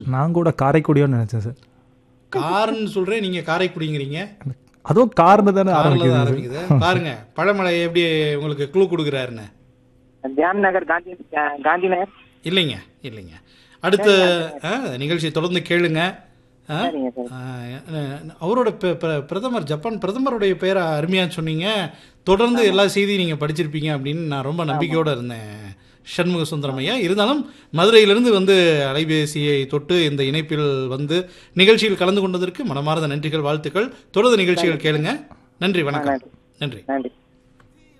நான் கூட காரைக்குடியோன்னு நினைச்சேன் சார் கார்னு சொல்றேன் நீங்க காரைக்குடிங்கிறீங்க அதுவும் கார்னு தானே கார்ல தான் ஆரம்பிக்குது ஆரம்பிக்குது பாருங்க பழமலை எப்படி உங்களுக்கு க்ளூ கொடுக்குறாருன்னு ஜாம் நகர் காந்தி கா- காந்தி நகர் இல்லைங்க இல்லைங்க அடுத்த ஆ, நிகழ்ச்சி தொடர்ந்து கேளுங்க ஆ? சரிங்க சார் ஆ, அவரோட பெ- பிர- பிரதமர் ஜப்பான் பிரதமருடைய பேரை அருமையா சொன்னீங்க தொடர்ந்து எல்லா செய்தியும் நீங்க படிச்சிருப்பீங்க அப்படின்னு நான் ரொம்ப நம்பிக்கையோட இருந்தேன் சண்முக சுந்தரமையா இருந்தாலும் மதுரையிலிருந்து வந்து அலைபேசியை தொட்டு இந்த இணைப்பில் வந்து நிகழ்ச்சியில் கலந்து கொண்டதற்கு மனமார்ந்த நன்றிகள் வாழ்த்துக்கள் தொடர்ந்து நிகழ்ச்சிகள் கேளுங்க நன்றி வணக்கம் நன்றி நன்றி